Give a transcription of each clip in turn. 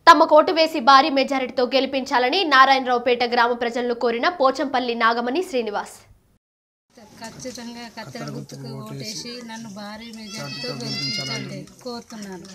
తమ కోటు వేసి భారీ మెజారిటీతో గెలిపించాలని నారాయణరావుపేట గ్రామ ప్రజలను కోరిన పోచంపల్లి నాగమణి శ్రీనివాస్ ఖచ్చితంగా కత్తెర గుర్తుకు ఓటేసి నన్ను భారీ మెజార్టీతో గెలిపించండి కోరుతున్నాను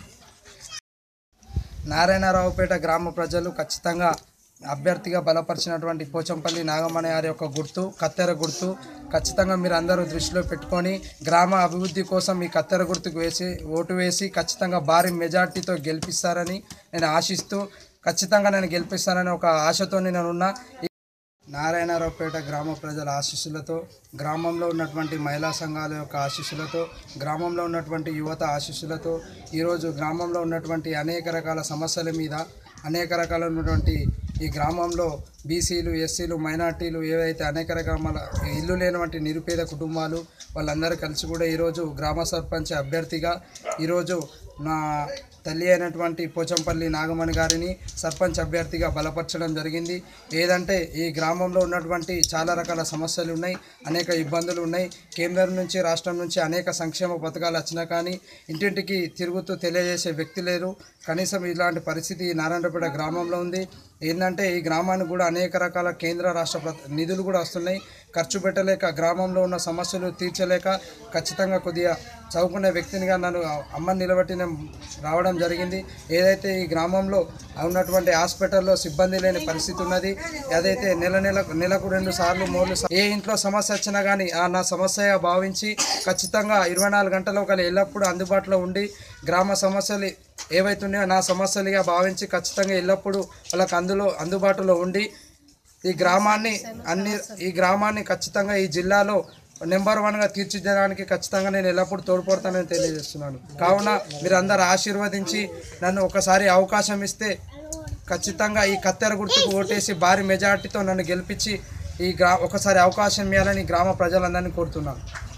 నారాయణరావుపేట గ్రామ ప్రజలు ఖచ్చితంగా అభ్యర్థిగా బలపరిచినటువంటి పోచంపల్లి నాగమణి గారి యొక్క గుర్తు కత్తెర గుర్తు ఖచ్చితంగా మీరు అందరూ దృష్టిలో పెట్టుకొని గ్రామ అభివృద్ధి కోసం ఈ కత్తెర గుర్తుకు వేసి ఓటు వేసి ఖచ్చితంగా భారీ మెజార్టీతో గెలిపిస్తారని నేను ఆశిస్తూ ఖచ్చితంగా నేను గెలిపిస్తానని ఒక ఆశతో నేను ఉన్నా నారాయణరావుపేట గ్రామ ప్రజల ఆశీస్సులతో గ్రామంలో ఉన్నటువంటి మహిళా సంఘాల యొక్క ఆశీస్సులతో గ్రామంలో ఉన్నటువంటి యువత ఆశీస్సులతో ఈరోజు గ్రామంలో ఉన్నటువంటి అనేక రకాల సమస్యల మీద అనేక రకాలైనటువంటి ఈ గ్రామంలో బీసీలు ఎస్సీలు మైనార్టీలు ఏవైతే అనేక రకాల ఇల్లు లేనటువంటి నిరుపేద కుటుంబాలు వాళ్ళందరూ కలిసి కూడా ఈరోజు గ్రామ సర్పంచ్ అభ్యర్థిగా ఈరోజు నా తల్లి అయినటువంటి పోచంపల్లి నాగమణి గారిని సర్పంచ్ అభ్యర్థిగా బలపరచడం జరిగింది ఏదంటే ఈ గ్రామంలో ఉన్నటువంటి చాలా రకాల సమస్యలు ఉన్నాయి అనేక ఇబ్బందులు ఉన్నాయి కేంద్రం నుంచి రాష్ట్రం నుంచి అనేక సంక్షేమ పథకాలు వచ్చినా కానీ ఇంటింటికి తిరుగుతూ తెలియజేసే వ్యక్తి లేరు కనీసం ఇలాంటి పరిస్థితి ఈ నారాయణపేట గ్రామంలో ఉంది ఏంటంటే ఈ గ్రామానికి కూడా అనేక రకాల కేంద్ర రాష్ట్ర ప్ర- నిధులు కూడా వస్తున్నాయి ఖర్చు పెట్టలేక గ్రామంలో ఉన్న సమస్యలు తీర్చలేక ఖచ్చితంగా కొద్దిగా చదువుకునే వ్యక్తినిగా నన్ను అమ్మని నిలబెట్టి నేను రావడం జరిగింది ఏదైతే ఈ గ్రామంలో ఉన్నటువంటి హాస్పిటల్లో సిబ్బంది లేని పరిస్థితి ఉన్నది అదైతే నెల నెల నెలకు రెండు సార్లు మూడు సా- ఏ ఇంట్లో సమస్య వచ్చినా కానీ ఆ నా సమస్యగా భావించి ఖచ్చితంగా ఇరవై నాలుగు గంటలు ఒకళ్ళు ఎల్లప్పుడూ అందుబాటులో ఉండి గ్రామ సమస్యలు ఏవైతున్నాయో నా సమస్యలుగా భావించి ఖచ్చితంగా ఎల్లప్పుడూ వాళ్ళకి అందులో అందుబాటులో ఉండి ఈ గ్రామాన్ని అన్ని ఈ గ్రామాన్ని ఖచ్చితంగా ఈ జిల్లాలో నెంబర్ వన్గా తీర్చిదిద్దడానికి ఖచ్చితంగా నేను ఎల్లప్పుడూ తోడ్పడతానని తెలియజేస్తున్నాను కావున మీరు అందరు ఆశీర్వదించి నన్ను ఒకసారి అవకాశం ఇస్తే ఖచ్చితంగా ఈ కత్తెర గుర్తుకు ఓటేసి భారీ మెజార్టీతో నన్ను గెలిపించి ఈ గ్రా ఒకసారి అవకాశం ఇవ్వాలని గ్రామ ప్రజలందరినీ కోరుతున్నాను